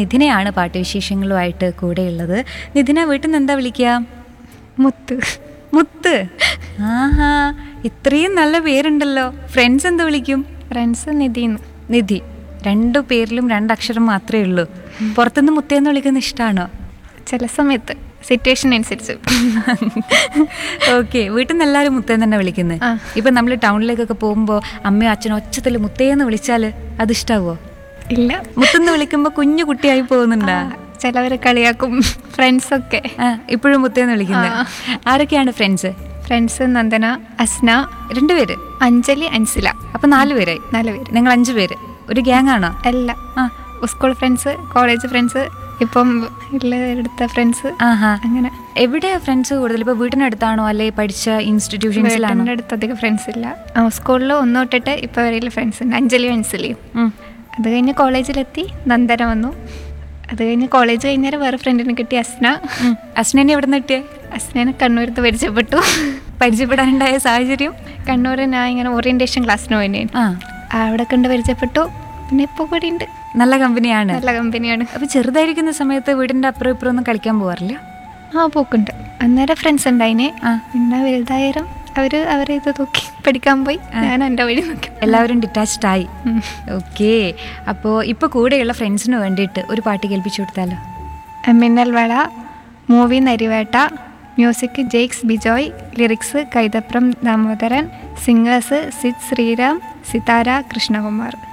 നിധിനയാണ് പാട്ടുവിശേഷങ്ങളുമായിട്ട് കൂടെയുള്ളത് നിധിന വീട്ടിൽ നിന്ന് എന്താ വിളിക്കുക മുത്ത് മുത്ത് ആഹാ ഇത്രയും നല്ല പേരുണ്ടല്ലോ ഫ്രണ്ട്സ് എന്താ വിളിക്കും ഫ്രണ്ട്സ് നിധിന്ന് നിധി രണ്ടു പേരിലും രണ്ടക്ഷരം മാത്രമേ ഉള്ളൂ പുറത്തുനിന്ന് മുത്തേന്ന് വിളിക്കുന്ന ഇഷ്ടമാണോ ചില സമയത്ത് സിറ്റുവേഷൻ അനുസരിച്ച് ഓക്കെ വീട്ടിൽ നിന്ന് എല്ലാവരും മുത്തേന്ന് തന്നെ വിളിക്കുന്നത് ആ. ഇപ്പൊ നമ്മൾ ടൗണിലേക്കൊക്കെ പോകുമ്പോൾ അമ്മയോ അച്ഛനോ ഒച്ചത്തിൽ മുത്തേന്ന് വിളിച്ചാൽ അത് ഇഷ്ടാവോ ഇല്ല മുത്തെന്ന് വിളിക്കുമ്പോൾ കുഞ്ഞു കുട്ടിയായി പോകുന്നുണ്ടാ ചിലവർ കളിയാക്കും ഫ്രണ്ട്സൊക്കെ ആ ഇപ്പോഴും മുത്തേന്ന് വിളിക്കുന്നത് ആ. ആരൊക്കെയാണ് ഫ്രണ്ട്സ് ഫ്രണ്ട്സ് നന്ദന അസ്ന രണ്ടുപേര് അഞ്ജലി അൻസില അപ്പൊ നാല് പേരായി നാല് പേര് നിങ്ങൾ അഞ്ചു പേര് ഒരു ഗ്യാങ് ആണോ അല്ല ആ സ്കൂൾ ഫ്രണ്ട്സ് കോളേജ് ഫ്രണ്ട്സ് ഇപ്പം ഉള്ള എടുത്ത ഫ്രണ്ട്സ് ആഹാ അങ്ങനെ എവിടെയാ ഫ്രണ്ട്സ് കൂടുതൽ ഇപ്പൊ വീട്ടിനടുത്താണോ അല്ലെ പഠിച്ച ഇൻസ്റ്റിറ്റ്യൂഷൻസിലാണോ വീട്ടിൻ്റെ അടുത്ത് അധികം ഫ്രണ്ട്സ് ഇല്ല സ്കൂളിൽ ഒന്ന് തൊട്ടിട്ട് ഇപ്പോൾ വരെയുള്ള ഫ്രണ്ട്സ് ഉണ്ട് അഞ്ജലിയും അൻസലിയും ഉം. അത് കഴിഞ്ഞ് കോളേജിലെത്തി നന്ദന വന്നു അത് കഴിഞ്ഞ് കോളേജ് കഴിഞ്ഞാൽ വേറെ ഫ്രണ്ടിനെ കിട്ടി അസ്ന ഉം. അസ്നനെ എവിടെ നിന്ന് കിട്ടിയേ അസ്നനെ കണ്ണൂരത്ത് പരിചയപ്പെട്ടു പരിചയപ്പെടാനുണ്ടായ സാഹചര്യം കണ്ണൂർ ഞാൻ ഇങ്ങനെ ഓറിയൻറ്റേഷൻ ക്ലാസ്സിന് പോയി ആ അവിടെ കണ്ട് പരിചയപ്പെട്ടു പിന്നെ ഇപ്പോൾ കൂടി ഉണ്ട് നല്ല കമ്പനിയാണ് നല്ല കമ്പനിയാണ് അപ്പൊ ചെറുതായിരിക്കുന്ന സമയത്ത് വീടിന്റെ അപ്പുറം ഇപ്പുറം ഒന്നും കളിക്കാൻ പോവാറില്ല ആ പോക്കുണ്ട് അന്നേരം ഫ്രണ്ട്സ് ഉണ്ടായിനെ ആ. പിന്നെ വലുതായാലും അവർ അവരെ ഇത് നോക്കി പഠിക്കാൻ പോയി ഞാൻ എൻ്റെ വഴി നോക്കി എല്ലാവരും ഡിറ്റാച്ച്ഡ് ആയി ഉം. ഓക്കെ അപ്പോൾ ഇപ്പോൾ കൂടെയുള്ള ഫ്രണ്ട്സിന് വേണ്ടിയിട്ട് ഒരു പാട്ട് കേൾപ്പിച്ചു കൊടുത്താലോ മിന്നൽ വള movie Narivetta music Jakes Bejoy lyrics Kaithapram Damodaran singers Sid Sriram Sithara Krishnakumar